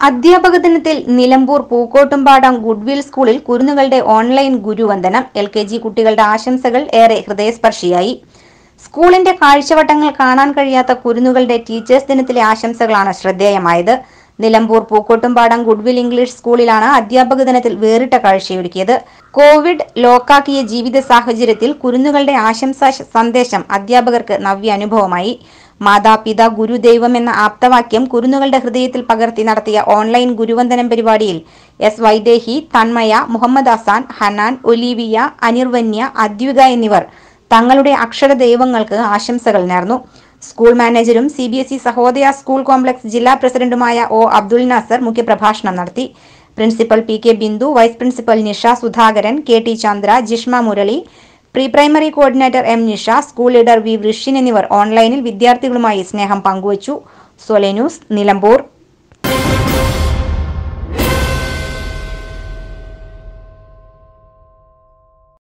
അധ്യാപക ദിനത്തിൽ നിലമ്പൂർ പൂക്കോട്ടുംപാടം ഗുഡ്വിൽ സ്കൂളിൽ കുരുന്നുകളുടെ ഓൺലൈൻ ഗുരുവന്ദനം എൽ കെ ജി കുട്ടികളുടെ ആശംസകൾ ഏറെ ഹൃദയസ്പർശിയായി സ്കൂളിന്റെ കാഴ്ചവട്ടങ്ങൾ കാണാൻ കഴിയാത്ത കുരുന്നുകളുടെ ടീച്ചേഴ്സ് ദിനത്തിലെ ആശംസകളാണ് ശ്രദ്ധേയമായത് നിലമ്പൂർ പൂക്കോട്ടുംപാടം ഗുഡ്വിൽ ഇംഗ്ലീഷ് സ്കൂളിലാണ് അധ്യാപക ദിനത്തിൽ വേറിട്ട കാഴ്ചയൊരുക്കിയത് കോവിഡ് ലോക്കാക്കിയ ജീവിത സാഹചര്യത്തിൽ കുരുന്നുകളുടെ ആശംസാ സന്ദേശം അധ്യാപകർക്ക് നവ്യ അനുഭവമായി മാതാപിത ഗുരുദൈവം എന്ന ആപ്തവാക്യം കുരുന്നുകളുടെ ഹൃദയത്തിൽ പകർത്തി നടത്തിയ ഓൺലൈൻ ഗുരുവന്ദനം പരിപാടിയിൽ എസ് വൈദേഹി തന്മയ മുഹമ്മദ് അസാൻ ഹനാൻ ഒലീവിയ അനിർവന്യ അദ്വിക എന്നിവർ തങ്ങളുടെ അക്ഷര ദൈവങ്ങൾക്ക് ആശംസകൾ നേർന്നു സ്കൂൾ മാനേജരും C B S E Sahodaya school complex ജില്ലാ പ്രസിഡന്റുമായ ഒ അബ്ദുൽ നാസർ മുഖ്യപ്രഭാഷണം നടത്തി principal P K Bindu vice principal Nisha Sudhakaran K T Chandra Jishma Murali pre primary coordinator M Nisha school leader V Vrishin എന്നിവർ ഓൺലൈനിൽ വിദ്യാർത്ഥികളുമായി സ്നേഹം പങ്കുവച്ചു സൊലെ ന്യൂസ് നിലമ്പൂർ